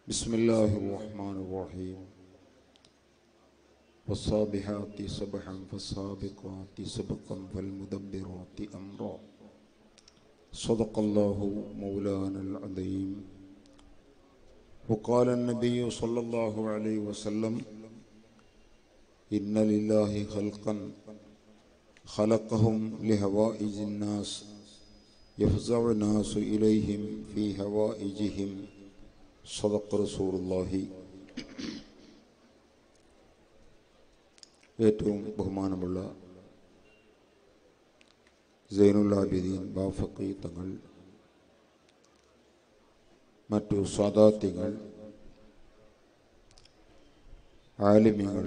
بسم الله الرحمن الرحيم والصابحات صبحا فالسابقات سبقا فالمدبرات أمرا صدق الله مولانا العظيم وقال النبي صلى الله عليه وسلم إن لله خلقا خلقهم لهوائج الناس يفزع الناس إليهم في هوائجهم صدق رسول الله ഏറ്റവും ബഹുമാനമുള്ള സൈനുല്ലാബിദീൻ ബാഫക്കി തങ്ങൾ മറ്റു സാദാത്യങ്ങൾ ആലിമ്യങ്ങൾ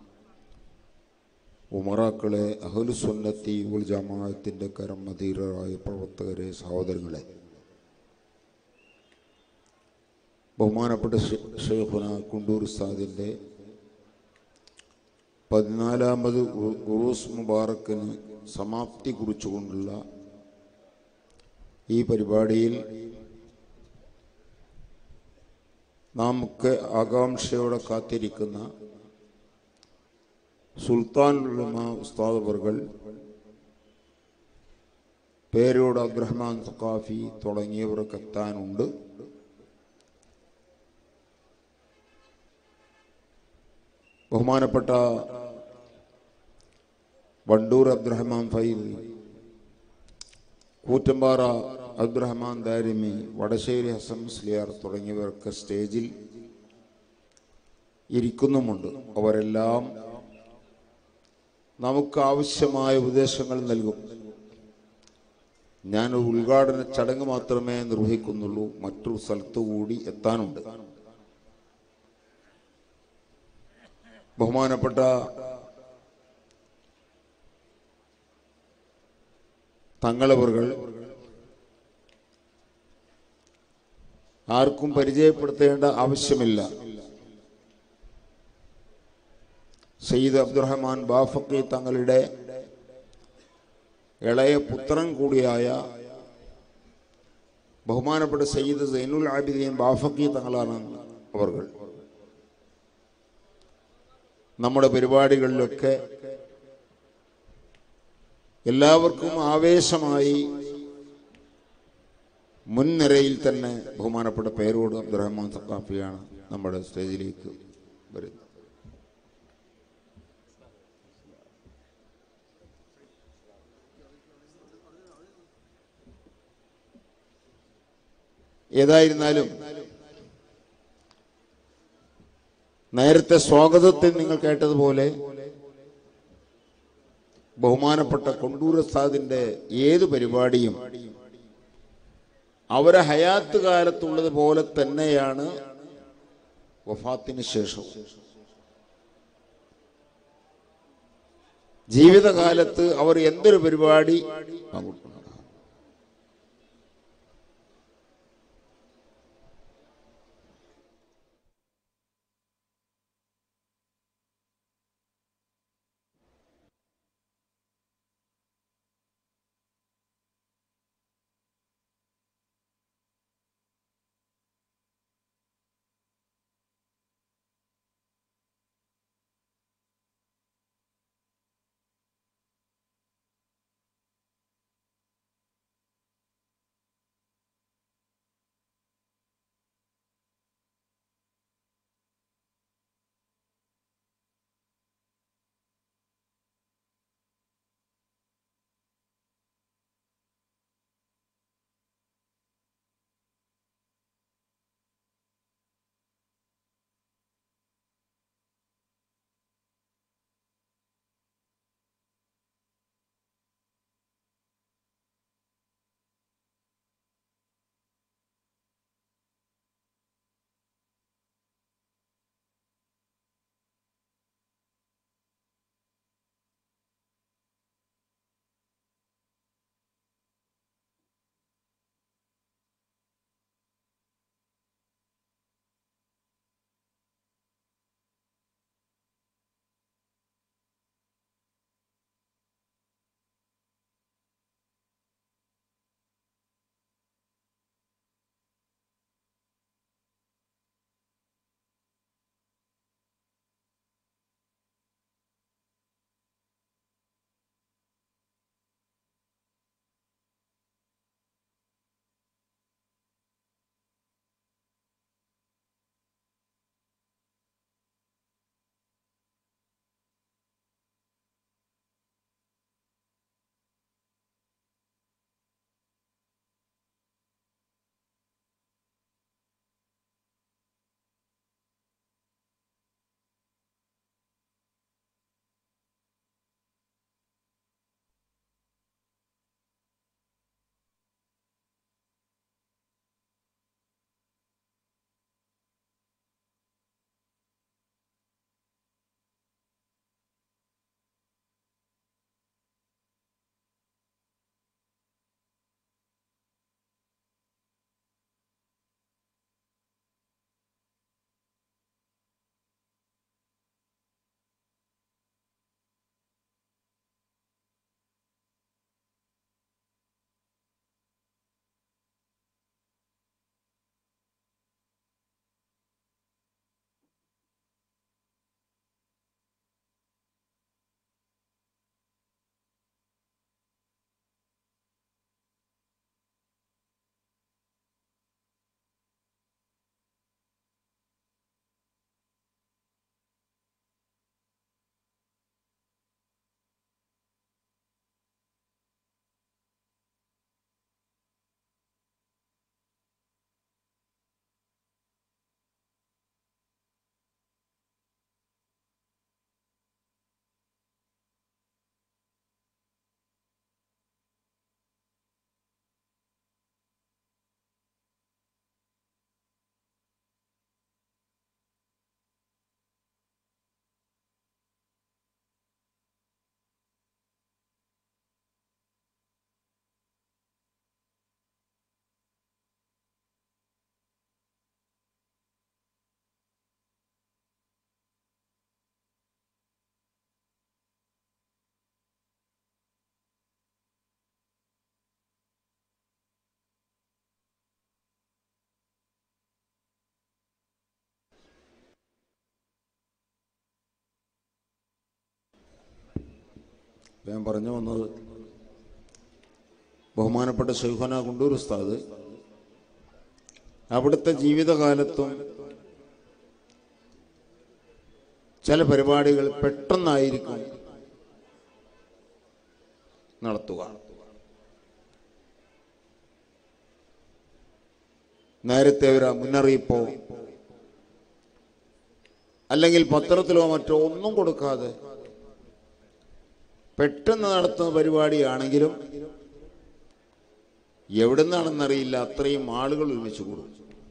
ഉമറാക്കളെ അഹുലുസുന്നത്തി ഉൽ ജമാഅത്തിൻ്റെ കരമധീരരായ പ്രവർത്തകരെ സഹോദരങ്ങളെ ബഹുമാനപ്പെട്ട ഷെയ്ഖുന കുണ്ടൂർ ഉസ്താദിൻ്റെ പതിനാലാമത് ഉറൂസ് മുബാറക്കിന് സമാപ്തി കുറിച്ചുകൊണ്ടുള്ള ഈ പരിപാടിയിൽ നാമൊക്കെ ആകാംക്ഷയോടെ കാത്തിരിക്കുന്ന സുൽത്താൻ ഉലമ ഉസ്താദ് വർകൾ പേരോട് അബ്രഹ്മാൻ സഖാഫി തുടങ്ങിയവർക്ക് എത്താനുണ്ട് ബഹുമാനപ്പെട്ട വണ്ടൂർ അബ്ദുറഹ്മാൻ ഫൈൽ കൂറ്റമ്പാറ അബ്ദുറഹ്മാൻ ദാരിമി വടശ്ശേരി ഹസൻ മുസ്ലിയാർ തുടങ്ങിയവർക്ക് സ്റ്റേജിൽ ഇരിക്കുന്നുമുണ്ട് അവരെല്ലാം നമുക്ക് ആവശ്യമായ ഉപദേശങ്ങൾ നൽകും ഞാൻ ഒരു ഉദ്ഘാടന ചടങ്ങ് മാത്രമേ നിർവഹിക്കുന്നുള്ളൂ മറ്റൊരു സ്ഥലത്തു കൂടി എത്താനുണ്ട് ബഹുമാനപ്പെട്ട തങ്ങളവറുകൾ ആർക്കും പരിചയപ്പെടുത്തേണ്ട ആവശ്യമില്ല സയ്യിദ് അബ്ദുറഹ്മാൻ ബാഫക്കി തങ്ങളുടെ ഇളയ പുത്രൻ കൂടിയായ ബഹുമാനപ്പെട്ട സയ്യിദ് സൈനുൽ ആബിദീൻ ബാഫക്കി തങ്ങളാണ് അവർ നമ്മുടെ പരിപാടികളിലൊക്കെ എല്ലാവർക്കും ആവേശമായി മുൻനിരയിൽ തന്നെ ബഹുമാനപ്പെട്ട പേരോട് അബ്ദുറഹ്മാൻ സക്കാഫിയാണ് നമ്മുടെ സ്റ്റേജിലേക്ക് വരുന്നത് ഏതായിരുന്നാലും നേരത്തെ സ്വാഗതത്തിൽ നിങ്ങൾ കേട്ടതുപോലെ ബഹുമാനപ്പെട്ട കൊണ്ടൂർ ഉസ്താദിന്റെ ഏത് പരിപാടിയും അവരെ ഹയാത്ത് കാലത്തുള്ളത് പോലെ തന്നെയാണ് വഫാത്തിന് ശേഷം ജീവിതകാലത്ത് അവർ എന്തൊരു പരിപാടി പങ്കെടുക്കുന്നു ഞാൻ പറഞ്ഞു വന്നത് ബഹുമാനപ്പെട്ട ഷെയ്ഖന കുണ്ടൂർ ഉസ്താദ് അവിടുത്തെ ജീവിതകാലത്തും ചില പരിപാടികൾ പെട്ടെന്നായിരിക്കും നടത്തുക നേരത്തെ ഒരു മുന്നറിയിപ്പോ അല്ലെങ്കിൽ പത്രത്തിലോ മറ്റോ ഒന്നും കൊടുക്കാതെ പെട്ടെന്ന് നടത്തുന്ന പരിപാടിയാണെങ്കിലും എവിടുന്നാണെന്നറിയില്ല അത്രയും ആളുകൾ ഒരുമിച്ച് കൂടും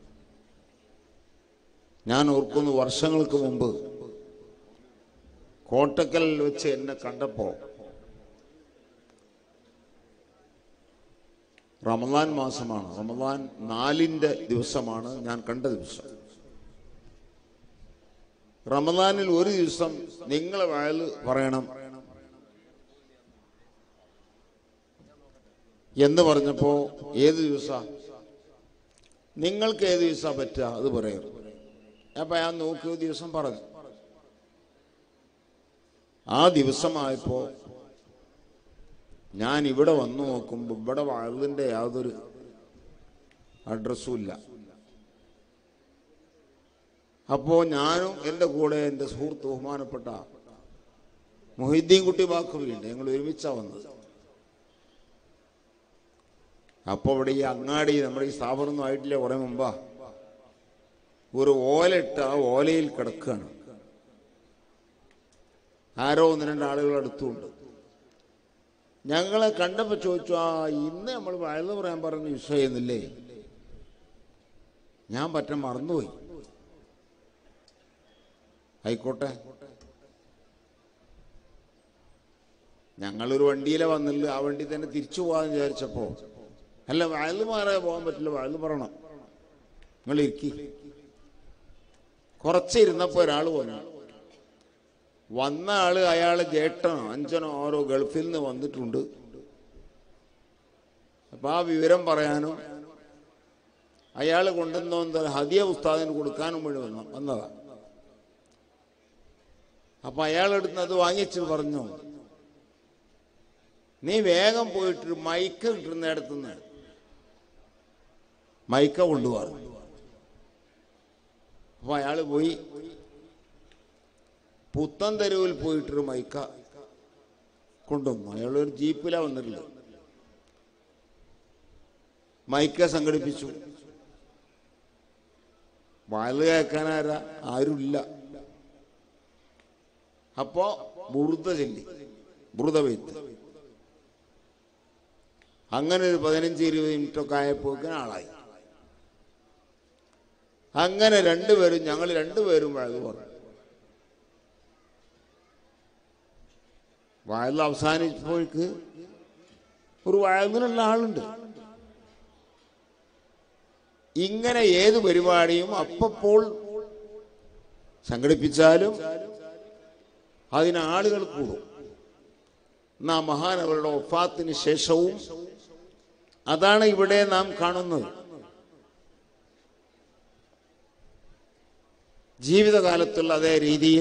ഞാൻ ഓർക്കുന്നു വർഷങ്ങൾക്ക് മുമ്പ് കോട്ടക്കലിൽ വെച്ച് എന്നെ കണ്ടപ്പോൾ റമദാൻ മാസമാണ് റമദാൻ നാലിൻ്റെ ദിവസമാണ് ഞാൻ കണ്ട ദിവസം റമദാനിൽ ഒരു ദിവസം നിങ്ങളെ വയൽ പറയണം എന്ന് പറഞ്ഞപ്പോ ഏത് ദിവസ നിങ്ങൾക്ക് ഏത് ദിവസ പറ്റുക അത് പറയും അപ്പൊ ഞാൻ നോക്കിയ ദിവസം പറഞ്ഞു ആ ദിവസമായപ്പോ ഞാൻ ഇവിടെ വന്നു നോക്കുമ്പോൾ ഇവിടെ വയലിന്റെ യാതൊരു അഡ്രസ്സും ഇല്ല അപ്പോ ഞാനും എൻ്റെ കൂടെ എൻ്റെ സുഹൃത്ത് ബഹുമാനപ്പെട്ട മൊഹിദ്ദീൻ കുട്ടി ബാക്കുവിലുണ്ട് ഞങ്ങൾ ഒരുമിച്ചാ വന്നത് അപ്പോൾ ഇവിടെ ഈ അങ്ങാടി നമ്മുടെ ഈ സ്ഥാപനമൊന്നും ആയിട്ടില്ല കുറെ മുമ്പാ ഒരു ഓലയിട്ട് ആ ഓലയിൽ കിടക്കുകയാണ് ആരോ ഒന്ന് രണ്ട് ആളുകൾ അടുത്തുണ്ട് ഞങ്ങളെ കണ്ടപ്പോൾ ചോദിച്ചു ആ ഇന്ന് നമ്മൾ വയലു പറയാൻ പറഞ്ഞ യൂസ് ചെയ്യുന്നില്ലേ ഞാൻ പറ്റ മറന്നുപോയി ആയിക്കോട്ടെ ഞങ്ങളൊരു വണ്ടിയിലെ വന്നില്ല ആ വണ്ടി തന്നെ തിരിച്ചു പോകാന്ന് വിചാരിച്ചപ്പോ അല്ല വയലു മാറാൻ പോകാൻ പറ്റില്ല വയലു പറയണം നിങ്ങൾ ഇരിക്കി കുറച്ചിരുന്നപ്പോ ഒരാൾ വന്നു വന്ന ആള് അയാള് ജേട്ടനോ അഞ്ചനോ ആരോ ഗൾഫിൽ നിന്ന് വന്നിട്ടുണ്ട് അപ്പൊ ആ വിവരം പറയാനും അയാൾ കൊണ്ടുവന്ന ഹദിയ ഉസ്താദിന് കൊടുക്കാനും വേണ്ടി വന്നു വന്നതാ അപ്പൊ അയാളെടുത്ത് അത് വാങ്ങിച്ചു പറഞ്ഞു നീ വേഗം പോയിട്ട് മൈക്ക് കിട്ടുന്നിടത്തുനിന്ന് മൈക്ക കൊണ്ടുപോകാറ് അപ്പൊ അയാൾ പോയി പുത്തൻ തെരുവിൽ പോയിട്ടൊരു മൈക്ക കൊണ്ടുവന്നു അയാൾ ഒരു ജീപ്പിലാ വന്നിട്ടുള്ളത് മൈക്ക സംഘടിപ്പിച്ചു വയല് കേൾക്കാനാരാ ആരുമില്ല അപ്പോ ബുറുദ ചൊല്ലി ബുറുദ വെയ്ത്ത് അങ്ങനെ ഒരു പതിനഞ്ച് ഇരുപത് മിനിറ്റ് ഒക്കെ ആയപ്പോക്കിന് ആളായി അങ്ങനെ രണ്ടുപേരും ഞങ്ങൾ രണ്ടുപേരും വഴക്ക് പറഞ്ഞു വയൽ അവസാനിച്ചപ്പോഴേക്ക് ഒരു വയലിനുള്ള ആളുണ്ട് ഇങ്ങനെ ഏത് പരിപാടിയും അപ്പപ്പോൾ സംഘടിപ്പിച്ചാലും അതിന് ആളുകൾ കൂടും എന്നാ മഹാനവരുടെ ഒഫാത്തിന് ശേഷവും അതാണ് ഇവിടെ നാം കാണുന്നത് ജീവിതകാലത്തുള്ള അതേ രീതിയിൽ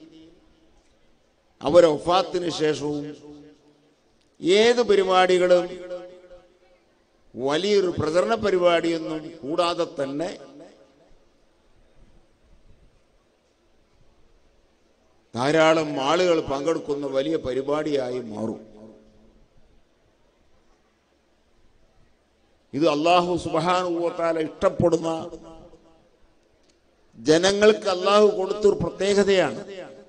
അവരെ ഒഫാത്തിന് ശേഷവും ഏത് പരിപാടികളും വലിയൊരു പ്രചരണ പരിപാടിയൊന്നും കൂടാതെ തന്നെ ധാരാളം ആളുകൾ പങ്കെടുക്കുന്ന വലിയ പരിപാടിയായി മാറും ഇത് അള്ളാഹു സുബാനുഭവത്താല ഇഷ്ടപ്പെടുന്ന ജനങ്ങൾക്ക് അള്ളാഹു കൊടുത്തൊരു പ്രത്യേകതയാണ്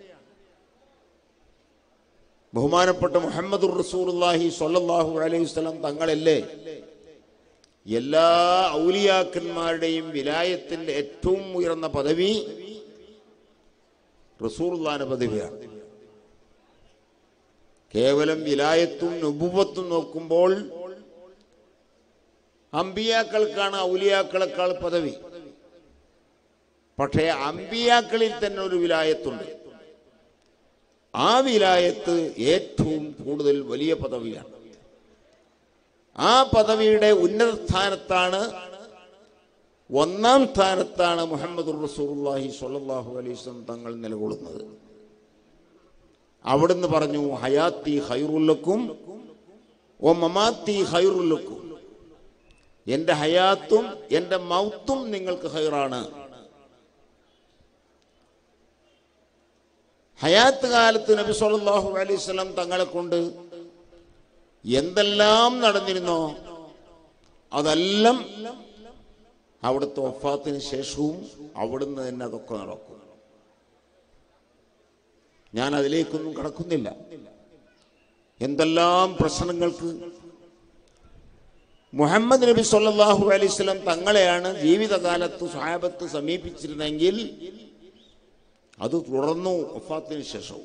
ബഹുമാനപ്പെട്ട മുഹമ്മദ് റസൂർഹി സൊല്ലാഹു അലൈഹി സ്വലം തങ്ങളല്ലേ എല്ലാ ഔലിയാക്കന്മാരുടെയും വിലായത്തിന്റെ ഏറ്റവും ഉയർന്ന പദവി റസൂർലാന പദവിയാണ് കേവലം വിലായത്തും നുബുവത്തും നോക്കുമ്പോൾ അമ്പിയാക്കൾക്കാണ് ഔലിയാക്കളെക്കാൾ പദവി പക്ഷേ അമ്പിയാക്കളിൽ തന്നെ ഒരു വിലായത്തുണ്ട് ആ വിലായത്ത് ഏറ്റവും കൂടുതൽ വലിയ പദവിയാണ് ആ പദവിയുടെ ഉന്നത സ്ഥാനത്താണ് ഒന്നാം സ്ഥാനത്താണ് മുഹമ്മദ് റസൂലുള്ളാഹി സ്വല്ലല്ലാഹു അലൈഹി വസല്ലം തങ്ങൾ നിലകൊള്ളുന്നത് അവിടുന്ന് പറഞ്ഞു ഹയാത്തി ഹൈറുല്ലക്കും ഓ മമാത്തി ഹൈറുല്ലക്കും എൻ്റെ ഹയാത്തും എൻ്റെ മൗത്തും നിങ്ങൾക്ക് ഹൈറാണ് ഹയാത്ത് കാലത്ത് നബി സല്ലല്ലാഹു അലൈഹി വസല്ലം തങ്ങളെ കൊണ്ട് എന്തെല്ലാം നടന്നിരുന്നോ അതെല്ലാം അവിടുത്തെ ഒഫാത്തിന് ശേഷവും അവിടുന്ന് തന്നെ അതൊക്കെ നടക്കും ഞാൻ അതിലേക്കൊന്നും കടക്കുന്നില്ല എന്തെല്ലാം പ്രശ്നങ്ങൾക്ക് മുഹമ്മദ് നബി സല്ലല്ലാഹു അലൈഹി വസല്ലം തങ്ങളെയാണ് ജീവിതകാലത്ത് സ്വഹാബത്ത് സമീപിച്ചിരുന്നെങ്കിൽ അത് തുടർന്നു വഫാത്തിന് ശേഷവും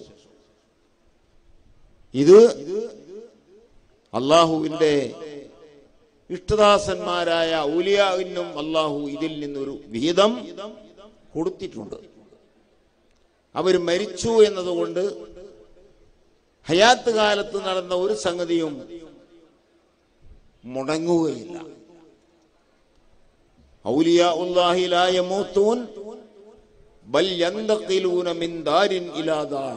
ഇത് അള്ളാഹുവിൻ്റെ ഇഷ്ടദാസന്മാരായ ഔലിയാവിനും അള്ളാഹു ഇതിൽ നിന്നൊരു വിഹിതം കൊടുത്തിട്ടുണ്ട് അവർ മരിച്ചു എന്നതുകൊണ്ട് ഹയാത്ത് കാലത്ത് നടന്ന ഒരു സംഗതിയും മുടങ്ങുകയില്ല ഔലിയ ഉല്ലാഹി ലാ യമൂത്തൂൻ ബൽ യന്തഖിലൂന മിൻ ദാരിൻ ഇലാ ദാർ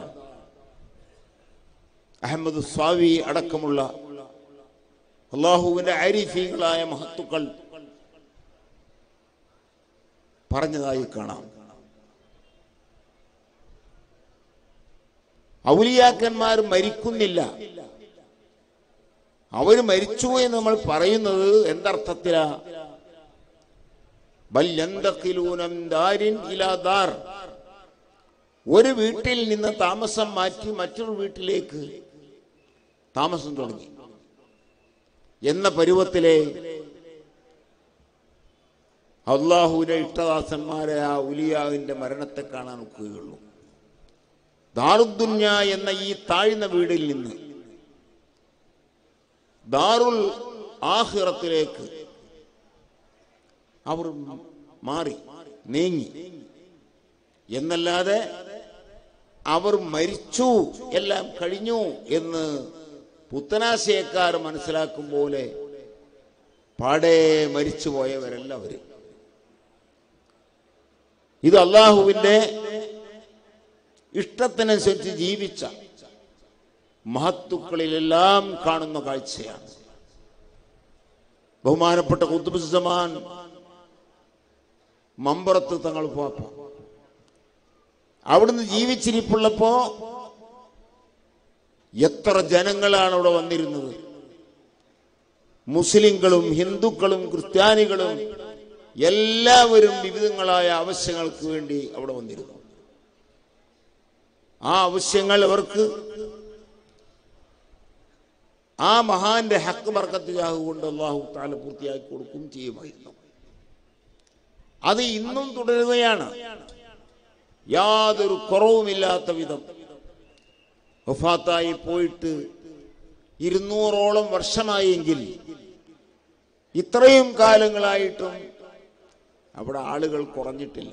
അഹമ്മദ് സ്വാവി അടക്കമുള്ള അള്ളാഹുവിന്റെ ആരിഫീകളായ മഹത്തുക്കൾ പറഞ്ഞതായി കാണാം ഔലിയാക്കന്മാർ മരിക്കുന്നില്ല അവർ മരിച്ചു എന്ന് നമ്മൾ പറയുന്നത് എന്തർത്ഥത്തിലാ ബൽ യന്തഖിലൂന മിൻ ദാരിൻ ഇലാ ദാർ ഒരു വീട്ടിൽ നിന്ന് താമസം മാറ്റി മറ്റൊരു വീട്ടിലേക്ക് താമസം തുടങ്ങി എന്ന പരുവത്തിലെ അള്ളാഹുവിന്റെ ഇഷ്ടദാസന്മാരെ ആ ഉലിയാവിന്റെ മരണത്തെ കാണാൻ ഒക്കുകയുള്ളൂ ദാറുദ്ദുന്യ എന്ന ഈ താഴ്ന്ന വീടിൽ നിന്ന് ദാറുൽ ആഹിറത്തിലേക്ക് അവർ മാറി നീങ്ങി എന്നല്ലാതെ അവർ മരിച്ചു എല്ലാം കഴിഞ്ഞു എന്ന് പുത്തനാശയക്കാർ മനസ്സിലാക്കും പോലെ പാടെ മരിച്ചു പോയവരല്ല അവര് ഇത് അള്ളാഹുവിന്റെ ഇഷ്ടത്തിനനുസരിച്ച് ജീവിച്ച മഹത്തുക്കളിലെല്ലാം കാണുന്ന കാഴ്ചയാണ് ബഹുമാനപ്പെട്ട കുത്തുബുസമാൻ മമ്പറത്ത് തങ്ങൾ പോപ്പ അവിടുന്ന് ജീവിച്ചിരിപ്പുള്ളപ്പോ എത്ര ജനങ്ങളാണ് അവിടെ വന്നിരുന്നത് മുസ്ലിങ്ങളും ഹിന്ദുക്കളും ക്രിസ്ത്യാനികളും എല്ലാവരും വിവിധങ്ങളായ ആവശ്യങ്ങൾക്ക് വേണ്ടി അവിടെ വന്നിരുന്നു ആ ആവശ്യങ്ങൾ അവർക്ക് ആ മഹാന്റെ ഹക്ക് ബർക്കത്തിലാഹു കൊണ്ട് അള്ളാഹു താല പൂർത്തിയാക്കി കൊടുക്കും ചെയ്യുമായിരുന്നു അത് ഇന്നും തുടരുകയാണ് യാതൊരു കുറവുമില്ലാത്ത വിധം വഫാത്തായി പോയിട്ട് ഇരുന്നൂറോളം വർഷമായെങ്കിൽ ഇത്രയും കാലങ്ങളായിട്ടും അവിടെ ആളുകൾ കുറഞ്ഞിട്ടില്ല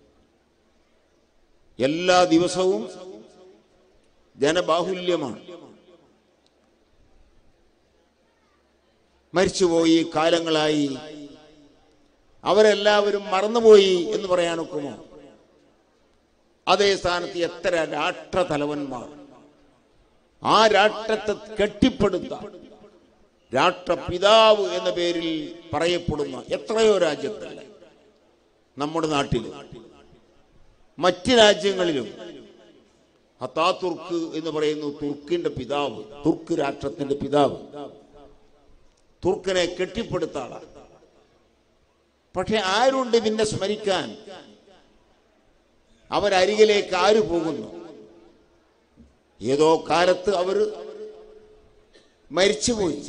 എല്ലാ ദിവസവും ജനബാഹുല്യമാണ് മരിച്ചുപോയി കാലങ്ങളായി അവരെല്ലാവരും മറന്നുപോയി എന്ന് പറയാനൊക്കുമോ അതേ സ്ഥാനത്ത് എത്ര രാഷ്ട്രതലവന്മാർ ആ രാഷ്ട്രത്തെ കെട്ടിപ്പടുത്ത രാഷ്ട്രപിതാവ് എന്ന പേരിൽ പറയപ്പെടുന്ന എത്രയോ രാജ്യത്തല്ല നമ്മുടെ നാട്ടിൽ മറ്റ് രാജ്യങ്ങളിലും അത്താതുർക്ക് എന്ന് പറയുന്നു തുർക്കിന്റെ പിതാവ് തുർക്ക് രാഷ്ട്രത്തിന്റെ പിതാവ് തുർക്കിനെ കെട്ടിപ്പടുത്ത ആളാണ് പക്ഷെ ആരുണ്ട് പിന്നെ സ്മരിക്കാൻ അവരരികിലേക്ക് ആര് പോകുന്നു ഏതോ കാലത്ത് അവർ മരിച്ചുപോയി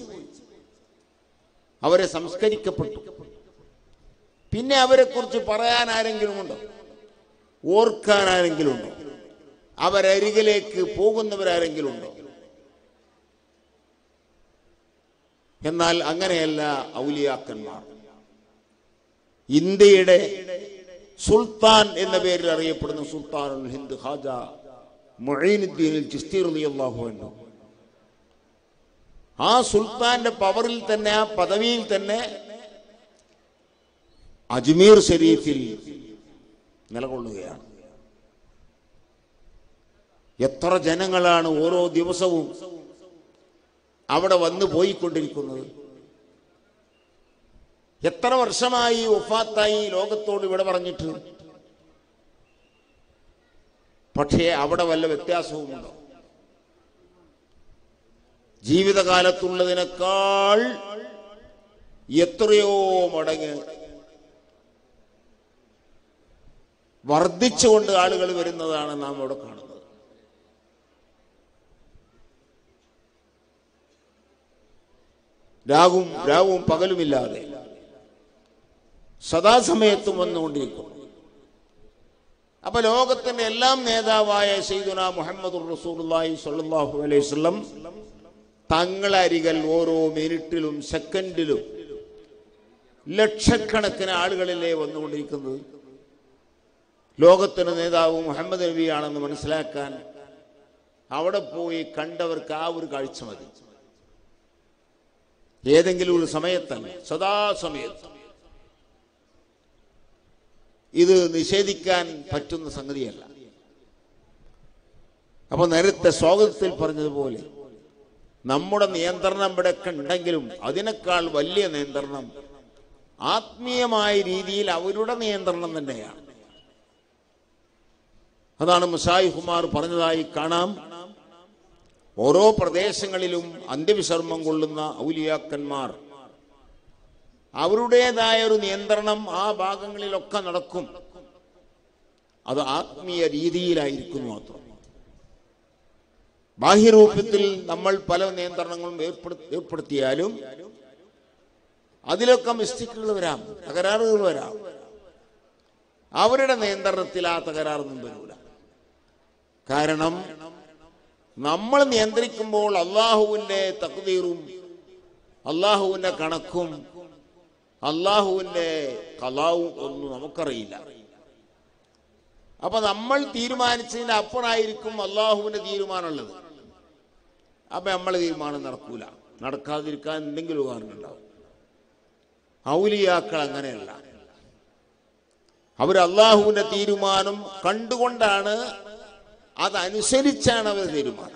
അവരെ സംസ്കരിക്കപ്പെട്ടു പിന്നെ അവരെ കുറിച്ച് പറയാൻ ആരെങ്കിലും ഉണ്ടോ ഓർക്കാൻ ആരെങ്കിലും ഉണ്ടോ അവരരികിലേക്ക് പോകുന്നവരാരെങ്കിലും ഉണ്ടോ എന്നാൽ അങ്ങനെയല്ല ഔലിയാക്കന്മാർ ഇന്ത്യയുടെ സുൽത്താൻ എന്ന പേരിൽ അറിയപ്പെടുന്ന സുൽത്താനുൽ ഹിന്ദ് ഹാജ മൊഴീനുദ്ദീനിൽ ചിസ്തി റളിയല്ലാഹു അൻഹു ആ സുൽത്താന്റെ പവറിൽ തന്നെ ആ പദവിയിൽ തന്നെ അജ്മീർ ഷരീഫിൽ നിലകൊള്ളുകയാണ് എത്ര ജനങ്ങളാണ് ഓരോ ദിവസവും അവിടെ വന്നു പോയിക്കൊണ്ടിരിക്കുന്നത് എത്ര വർഷമായി ഒഫാത്തായി ലോകത്തോട് ഇവിടെ പറഞ്ഞിട്ട് പക്ഷേ അവിടെ വല്ല വ്യത്യാസവുമുണ്ടോ ജീവിതകാലത്തുള്ളതിനേക്കാൾ എത്രയോ മടങ്ങ് വർദ്ധിച്ചുകൊണ്ട് ആളുകൾ വരുന്നതാണ് നാം ഇവിടെ കാണുന്നത് രാവും രാവും പകലുമില്ലാതെ സദാസമയത്തും വന്നുകൊണ്ടിരിക്കുന്നു അപ്പൊ ലോകത്തിന്റെ എല്ലാം നേതാവായ സൈദുന മുഹമ്മദ് റസൂലുള്ളാഹി സ്വല്ലല്ലാഹു അലൈഹി വസല്ലം തങ്ങളരികൽ ഓരോ മിനിറ്റിലും സെക്കൻഡിലും ലക്ഷക്കണക്കിന് ആളുകളിലേ വന്നുകൊണ്ടിരിക്കുന്നത് ലോകത്തിന് നേതാവ് മുഹമ്മദ് നബിയാണെന്ന് മനസ്സിലാക്കാൻ അവിടെ പോയി കണ്ടവർക്ക് ആ ഒരു കാഴ്ച മതി ഏതെങ്കിലും ഒരു സമയത്തല്ല സദാസമയത്ത് ഇത് നിഷേധിക്കാൻ പറ്റുന്ന സംഗതിയല്ല അപ്പൊ നേരത്തെ സ്വാഗതത്തിൽ പറഞ്ഞതുപോലെ നമ്മുടെ നിയന്ത്രണം ഇവിടെയൊക്കെ ഉണ്ടെങ്കിലും അതിനേക്കാൾ വലിയ നിയന്ത്രണം ആത്മീയമായ രീതിയിൽ അവരുടെ നിയന്ത്രണം തന്നെയാണ് അതാണ് മുസായി കുമാർ പറഞ്ഞതായി കാണാം ഓരോ പ്രദേശങ്ങളിലും അന്ത്യവിശ്രമം കൊള്ളുന്ന ഔലിയാക്കന്മാർ അവരുടേതായ ഒരു നിയന്ത്രണം ആ ഭാഗങ്ങളിലൊക്കെ നടക്കും അത് ആത്മീയ രീതിയിലായിരിക്കുന്നു മാത്രം ബാഹ്യരൂപത്തിൽ നമ്മൾ പല നിയന്ത്രണങ്ങളും ഏർപ്പെടു- ഏർപ്പെടുത്തിയാലും അതിലൊക്കെ മിസ്റ്റേക്കുകൾ വരാം തകരാറുകൾ വരാം അവരുടെ നിയന്ത്രണത്തിൽ ആ തകരാറൊന്നും വരില്ല കാരണം നമ്മൾ നിയന്ത്രിക്കുമ്പോൾ അള്ളാഹുവിൻ്റെ തക്തീറും അള്ളാഹുവിൻ്റെ കണക്കും അള്ളാഹുവിൻ്റെ കലാവും ഒന്നും നമുക്കറിയില്ല അപ്പൊ നമ്മൾ തീരുമാനിച്ചതിന്റെ അപ്പുറമായിരിക്കും അള്ളാഹുവിന്റെ തീരുമാനമുള്ളത് അപ്പൊ നമ്മളെ തീരുമാനം നടക്കൂല നടക്കാതിരിക്കാൻ എന്തെങ്കിലും കാരണം ഉണ്ടാവും ഔലിയാക്കൾ അങ്ങനെയല്ല അവർ അള്ളാഹുവിന്റെ തീരുമാനം കണ്ടുകൊണ്ടാണ് അതനുസരിച്ചാണ് അവർ തീരുമാനം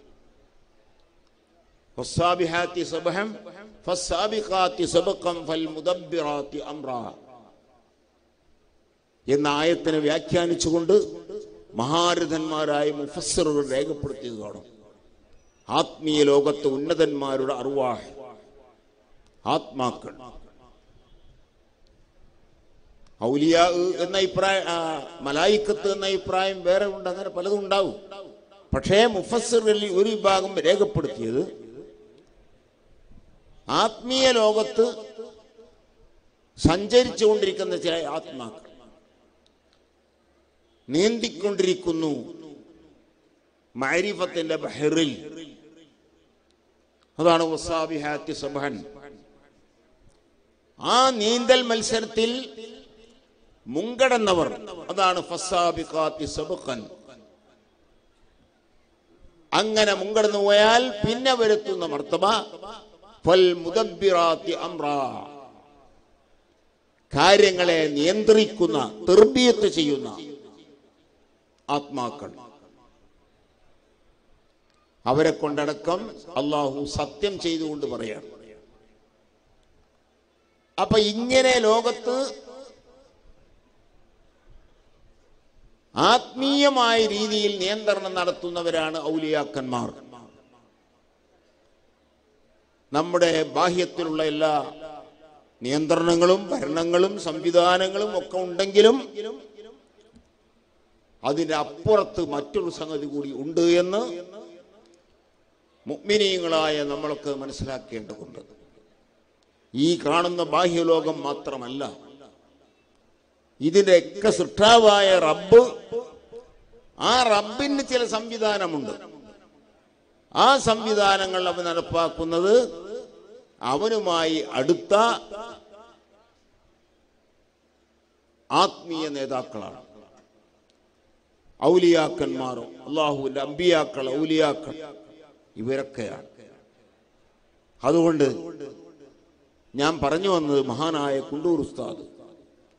ഫസ്സാബിഹാത്തി സബഹം ഫസ്സാബിഖാത്തി സബഖം ഫൽമുദബ്ബിറാത്തി അംറാ എന്ന ആയത്തിനെ വ്യാഖ്യാനിച്ചുകൊണ്ട് മഹാരഥന്മാരായ മുഫസ്സറുകൾ രേഖപ്പെടുത്തിയത് കാണും ആത്മീയ ലോകത്തെ ഉന്നതന്മാരുടെ അറുവാഹ് ആത്മാക്കൾ ഔലിയ എന്ന അഭിപ്രായം ആ, മലായിക്കത്ത് എന്ന അഭിപ്രായം വേറെ ഉണ്ട് അങ്ങനെ പലതും ഉണ്ടാവും പക്ഷേ മുഫസ്സിറിൽ ഒരു വിഭാഗം രേഖപ്പെടുത്തിയത് ആത്മീയ ലോകത്ത് സഞ്ചരിച്ചുകൊണ്ടിരിക്കുന്ന ചില ആത്മാക്കൾ നീന്തിക്കൊണ്ടിരിക്കുന്നു മാരിഫത്തിന്റെ ബഹറിൽ അതാണ് വസാബിഹാത്തി സബഹൻ ആ നീന്തൽ മത്സരത്തിൽ മുൻകടന്നവർ അതാണ് ഫസാബിഖാത്തി സബഖൻ അങ്ങനെ മുൻകടന്നു പോയാൽ പിന്നെ വരുത്തുന്ന മർത്തബ ഫൽ മുദബ്ബിറാത്തി അംറാ കാര്യങ്ങളെ നിയന്ത്രിക്കുന്ന തെർബിയത്ത് ചെയ്യുന്ന ആത്മാക്കൾ അവരെ കൊണ്ടടക്കം അള്ളാഹു സത്യം ചെയ്തുകൊണ്ട് പറയാം അപ്പൊ ഇങ്ങനെ ലോകത്ത് ആത്മീയമായ രീതിയിൽ നിയന്ത്രണം നടത്തുന്നവരാണ് ഔലിയാക്കന്മാർ നമ്മുടെ ബാഹ്യത്തിലുള്ള എല്ലാ നിയന്ത്രണങ്ങളും ഭരണങ്ങളും സംവിധാനങ്ങളും ഒക്കെ ഉണ്ടെങ്കിലും അതിന്റെ അപ്പുറത്ത് മറ്റൊരു സംഗതി കൂടി ഉണ്ട് എന്ന് മുഗ്മിനീയങ്ങളായ നമ്മളൊക്കെ മനസ്സിലാക്കേണ്ടതുണ്ട് ഈ കാണുന്ന ബാഹ്യലോകം മാത്രമല്ല ഇതിന്റെയൊക്കെ സൃഷ്ടാവായ റബ്ബ് ആ റബ്ബിന് ചില സംവിധാനമുണ്ട് ആ സംവിധാനങ്ങൾ അവൻ നടപ്പാക്കുന്നത് അവനുമായി അടുത്ത ആത്മീയ നേതാക്കളാണ് ഔലിയാക്കന്മാരോ അള്ളാഹുവിന്റെ അമ്പിയാക്കൾ ഔലിയാക്കൾ ഇവരൊക്കെയാണ് അതുകൊണ്ട് ഞാൻ പറഞ്ഞു വന്നത് മഹാനായ കുണ്ടൂർ ഉസ്താദ്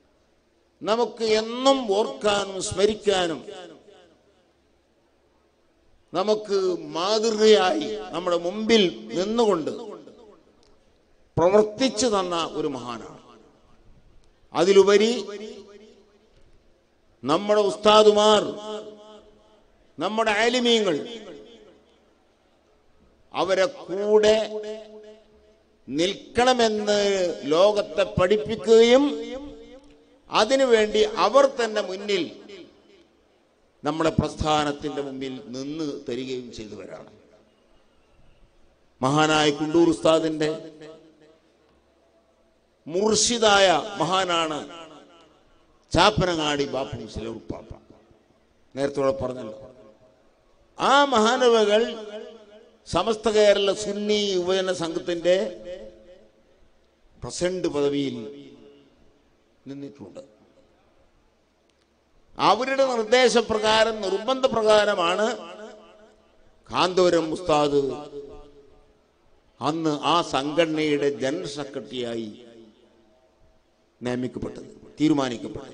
നമുക്ക് എന്നും ഓർക്കാനും സ്മരിക്കാനും നമുക്ക് മാതൃകയായി നമ്മുടെ മുമ്പിൽ നിന്നുകൊണ്ട് പ്രവർത്തിച്ചു തന്ന ഒരു മഹാനാണ് അതിലുപരി നമ്മുടെ ഉസ്താദുമാർ നമ്മുടെ ആലിമീങ്ങൾ അവരെ കൂടെ നിൽക്കണമെന്ന് ലോകത്തെ പഠിപ്പിക്കുകയും അതിനുവേണ്ടി അവർ തന്നെ മുന്നിൽ നമ്മുടെ പ്രസ്ഥാനത്തിന്റെ മുമ്പിൽ നിന്ന് തരികയും ചെയ്തവരാണ് മഹാനായ കുണ്ടൂർ ഉസ്താദിന്റെ മുർഷിദായ മഹാനാണ് ചാപ്പനങ്ങാടി ബാപ്പു മുസ്ലിം ഉപ്പാപ്പ നേരത്തെ ഇവിടെ പറഞ്ഞല്ലോ ആ മഹാനവകൾ സമസ്ത കേരള സുന്നി യുവജന സംഘത്തിന്റെ പ്രസിഡന്റ് പദവിയിൽ നിന്നിട്ടുണ്ട് അവരുടെ നിർദ്ദേശപ്രകാരം നിർബന്ധപ്രകാരമാണ് കാന്തപുരം ഉസ്താദ് അന്ന് ആ സംഘടനയുടെ ജനറൽ സെക്രട്ടറിയായി നിയമിക്കപ്പെട്ടത് തീരുമാനിക്കപ്പെട്ടത്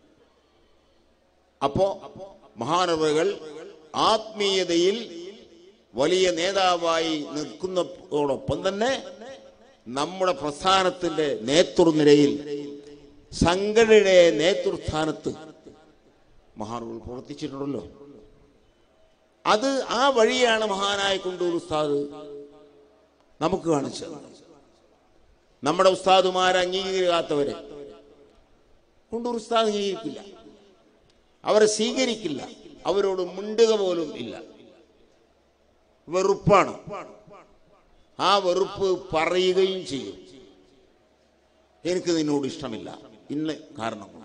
അപ്പോ മഹാനവകൾ ആത്മീയതയിൽ വലിയ നേതാവായി നിൽക്കുന്നതോടൊപ്പം തന്നെ നമ്മുടെ പ്രസ്ഥാനത്തിന്റെ നേതൃനിരയിൽ സംഘടനയുടെ നേതൃസ്ഥാനത്ത് മഹാനുകൾ പ്രവർത്തിച്ചിട്ടുണ്ടല്ലോ അത് ആ വഴിയാണ് മഹാനായ കൊണ്ടൂർ ഉസ്താദ് നമുക്ക് കാണിച്ചത് നമ്മുടെ ഉസ്താദുമാരെ അംഗീകരിക്കാത്തവരെ കൊണ്ടൂർ ഉസ്താദ് അംഗീകരിക്കില്ല അവരെ സ്വീകരിക്കില്ല അവരോട് മിണ്ടുക പോലും ഇല്ല വെറുപ്പാണ് ആ വെറുപ്പ് പറയുകയും ചെയ്യും എനിക്ക് നിന്നോട് ഇഷ്ടമില്ല ഇന്ന് കാരണം കൊണ്ട്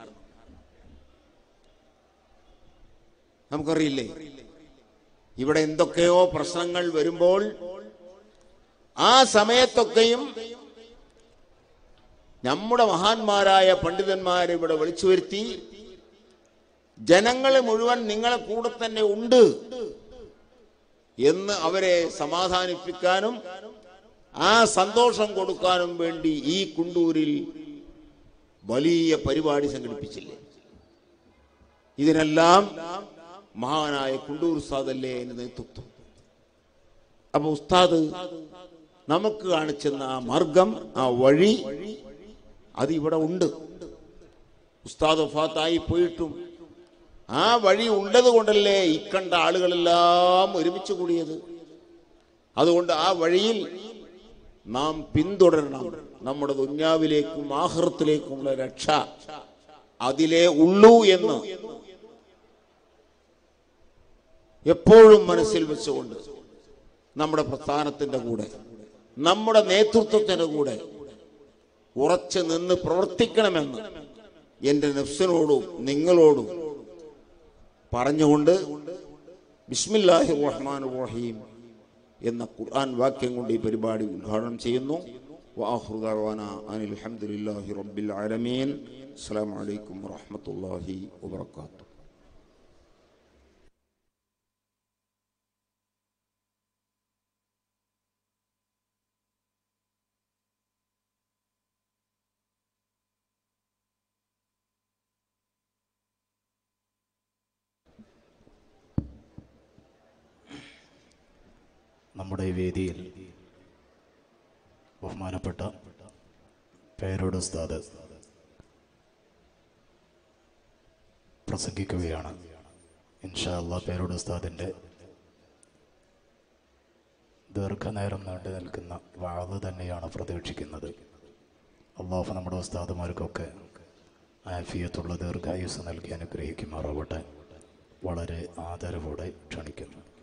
നമുക്കറിയില്ലേ ഇവിടെ എന്തൊക്കെയോ പ്രശ്നങ്ങൾ വരുമ്പോൾ ആ സമയത്തൊക്കെയും നമ്മുടെ മഹാന്മാരായ പണ്ഡിതന്മാരെ ഇവിടെ വിളിച്ചു വരുത്തി ജനങ്ങളെ മുഴുവൻ നിങ്ങളെ കൂടെ തന്നെ ഉണ്ട് എന്ന് അവരെ സമാധാനിപ്പിക്കാനും ആ സന്തോഷം കൊടുക്കാനും വേണ്ടി ഈ കുണ്ടൂരിൽ വലിയ പരിപാടി സംഘടിപ്പിച്ചില്ലേ ഇതിനെല്ലാം മഹാനായ കുണ്ടൂർ ഉസ്താദല്ലേ അതിന് നേതൃത്വം അപ്പൊ ഉസ്താദ് നമുക്ക് കാണിച്ചെന്ന ആ മാർഗം ആ വഴി അത് ഇവിടെ ഉണ്ട് ഉസ്താദ് വഫാത്തായി പോയിട്ടും ആ വഴി ഉള്ളത് കൊണ്ടല്ലേ ഇക്കണ്ട ആളുകളെല്ലാം ഒരുമിച്ച് കൂടിയത് അതുകൊണ്ട് ആ വഴിയിൽ നാം പിന്തുടരണം നമ്മുടെ ദുന്യാവിലേക്കും ആഹൃത്തിലേക്കുമുള്ള രക്ഷ അതിലേ ഉള്ളൂ എന്ന് എപ്പോഴും മനസ്സിൽ വെച്ചുകൊണ്ട് നമ്മുടെ പ്രസ്ഥാനത്തിന്റെ കൂടെ നമ്മുടെ നേതൃത്വത്തിന്റെ കൂടെ ഉറച്ചു നിന്ന് പ്രവർത്തിക്കണമെന്ന് എൻ്റെ നഫ്സിനോടും നിങ്ങളോടും പറഞ്ഞുകൊണ്ട് ബിസ്മില്ലാഹി റഹ്മാൻ റഹീം എന്ന ഖുർആൻ വാക്യം കൊണ്ട് ഈ പരിപാടി ഉദ്ഘാടനം ചെയ്യുന്നു വാഹുർ ദഅവാന അനിൽ ഹംദുലില്ലാഹി റബ്ബിൽ ആലമീൻ അസ്സലാമു അലൈക്കും വറഹ്മത്തുള്ളാഹി വബറകാതുഹു നമ്മുടെ ഈ വേദിയിൽ ബഹുമാനപ്പെട്ട പേരോട് ഉസ്താദ് പ്രസംഗിക്കുകയാണ് ഇൻഷാ അള്ളാ പേരോട് ഉസ്താദിൻ്റെ ദീർഘനേരം നീണ്ടു നിൽക്കുന്ന വാത് തന്നെയാണ് പ്രതീക്ഷിക്കുന്നത് അള്ളാഹു നമ്മുടെ ഉസ്താദുമാർക്കൊക്കെ ആഫിയത്തുള്ള ദീർഘായുസ് നൽകി അനുഗ്രഹിക്കുമാറാവട്ടെ വളരെ ആദരവോടെ ക്ഷണിക്കുന്നു